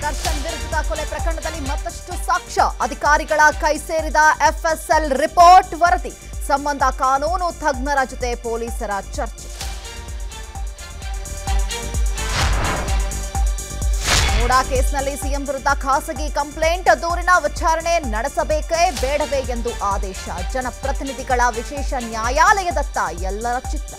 ದರ್ಶನ್ ವಿರುದ್ಧದ ಕೊಲೆ ಪ್ರಕರಣದಲ್ಲಿ ಮತ್ತಷ್ಟು ಸಾಕ್ಷ್ಯ ಅಧಿಕಾರಿಗಳ ಕೈ ಸೇರಿದ ಎಫ್ಎಸ್ಎಲ್ ರಿಪೋರ್ಟ್ ವರದಿ ಸಂಬಂಧ ಕಾನೂನು ತಜ್ಞರ ಜೊತೆ ಪೊಲೀಸರ ಚರ್ಚೆ ಮೂಡಾ ಕೇಸ್ನಲ್ಲಿ ಸಿಎಂ ವಿರುದ್ಧ ಖಾಸಗಿ ಕಂಪ್ಲೇಂಟ್ ದೂರಿನ ವಿಚಾರಣೆ ನಡೆಸಬೇಕೇ ಬೇಡವೇ ಎಂದು ಆದೇಶ ಜನಪ್ರತಿನಿಧಿಗಳ ವಿಶೇಷ ನ್ಯಾಯಾಲಯದತ್ತ ಎಲ್ಲರ ಚಿತ್ತ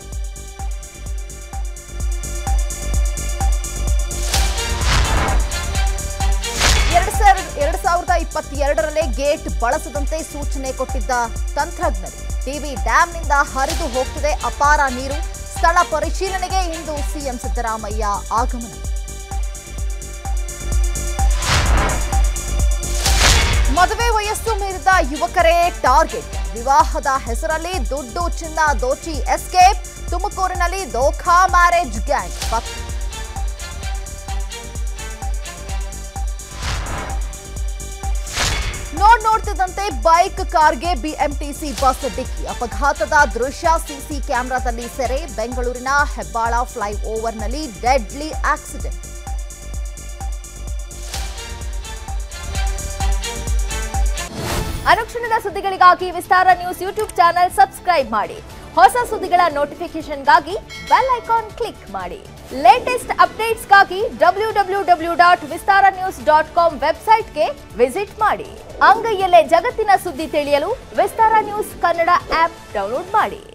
ಎರಡ್ ಸಾವಿರದ ಎರಡ್ ಸಾವಿರದ ಇಪ್ಪತ್ತೆರಡರಲ್ಲೇ ಗೇಟ್ ಬಳಸದಂತೆ ಸೂಚನೆ ಕೊಟ್ಟಿದ್ದ ತಂತ್ರಜ್ಞರು ಟಿವಿ ಡ್ಯಾಂನಿಂದ ಹರಿದು ಹೋಗ್ತಿದೆ ಅಪಾರ ನೀರು ಸ್ಥಳ ಪರಿಶೀಲನೆಗೆ ಇಂದು ಸಿಎಂ ಸಿದ್ದರಾಮಯ್ಯ ಆಗಮನ ಮದುವೆ ವಯಸ್ಸು ಮೀರಿದ ಯುವಕರೇ ಟಾರ್ಗೆಟ್ ವಿವಾಹದ ಹೆಸರಲ್ಲಿ ದುಡ್ಡು ಚಿನ್ನ ದೋಚಿ ಎಸ್ಕೇಪ್ ತುಮಕೂರಿನಲ್ಲಿ ದೋಖಾ ಮ್ಯಾರೇಜ್ ಗ್ಯಾಂಗ್ ಪತ್ತೆ ನೋಡ್ ನೋಡ್ತಿದ್ದಂತೆ ಬೈಕ್ ಕಾರ್ಗೆ ಬಿಎಂಟಿಸಿ ಬಸ್ ಡಿಕ್ಕಿ ಅಪಘಾತದ ದೃಶ್ಯ ಸಿಸಿ ಕ್ಯಾಮೆರಾದಲ್ಲಿ ಸೆರೆ ಬೆಂಗಳೂರಿನ ಹೆಬ್ಬಾಳ ಫ್ಲೈ ಓವರ್ನಲ್ಲಿ ಡೆಡ್ಲಿ ಆಕ್ಸಿಡೆಂಟ್ ಅನುಕ್ಷಣದ ಸುದ್ದಿಗಳಿಗಾಗಿ Vistara news YouTube channel subscribe ಮಾಡಿ ಹೊಸ ಸುದ್ದಿಗಳ ನೋಟಿಫಿಕೇಶನ್ಗಾಗಿ ಬೆಲ್ ಐಕಾನ್ ಕ್ಲಿಕ್ ಮಾಡಿ ಲೇಟೆಸ್ಟ್ ಅಪ್ಡೇಟ್ಸ್ಗಾಗಿ W W W dot Vistara news dot com ವೆಬ್ಸೈಟ್ಗೆ ವಿಸಿಟ್ ಮಾಡಿ ಅಂಗೈಯಲ್ಲೇ ಜಗತ್ತಿನ ಸುದ್ದಿ ತಿಳಿಯಲು Vistara news Kannada app download ಮಾಡಿ